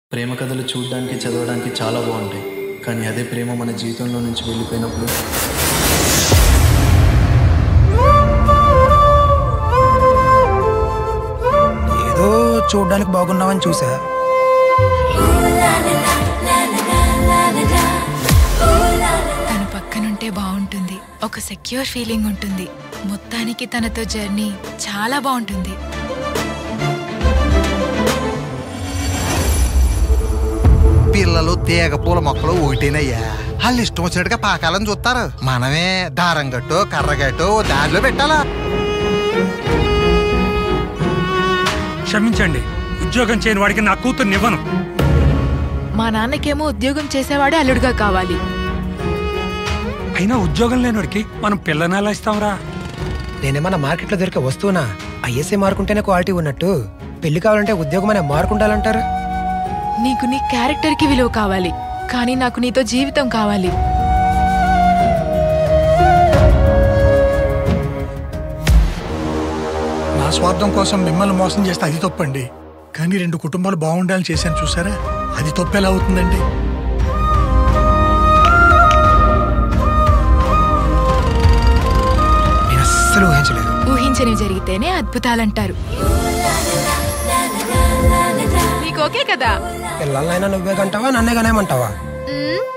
ప్రేమ కథలు చూడడానికి చదవడానికి చాలా బాగుంటాయి కానీ అదే ప్రేమ మన జీవితంలో నుంచి వెళ్ళిపోయినప్పుడు ఏదో చూడ్డానికి బాగున్నావని చూసా తన పక్కనుంటే బాగుంటుంది ఒక సెక్యూర్ ఫీలింగ్ ఉంటుంది మొత్తానికి తనతో జర్నీ చాలా బాగుంటుంది పిల్లలు తీగ పూల మొక్కలు ఒకటేనయ్యా వాళ్ళు ఇష్టం వచ్చినట్టుగా పాకాలని చూస్తారు మనమే దారం గట్టు కర్ర గట్టు దారిలో పెట్టాలా క్షమించండి ఉద్యోగం చేయని వాడికి నా కూతుర్నివ్వను మా నాన్నకేమో ఉద్యోగం చేసేవాడే అల్లుడుగా కావాలి అయినా ఉద్యోగం లేనివాడికి మనం పిల్లని ఎలా ఇస్తాంరా నేనేమన్నా మార్కెట్లో దొరికే వస్తువునా ఐఎస్ఐ మార్కుంటేనే క్వాలిటీ ఉన్నట్టు పెళ్లి కావాలంటే ఉద్యోగం అనే మార్కు ఉండాలంటారు నీకు నీ క్యారెక్టర్కి విలువ కావాలి కానీ నాకు నీతో జీవితం కావాలి నా స్వార్థం కోసం మిమ్మల్ని మోసం చేస్తే అది తప్పండి కానీ రెండు కుటుంబాలు బాగుండాలని చేశాను చూసారా అది తప్పు ఎలా అవుతుందండి నేను అస్సలు ఊహించలేదు ఊహించనివి జరిగితేనే అద్భుతాలంటారు నీకు ఓకే కదా పిల్లలైనా నువ్వే కంటావా నన్నే కనేమంటావా మ్మ్.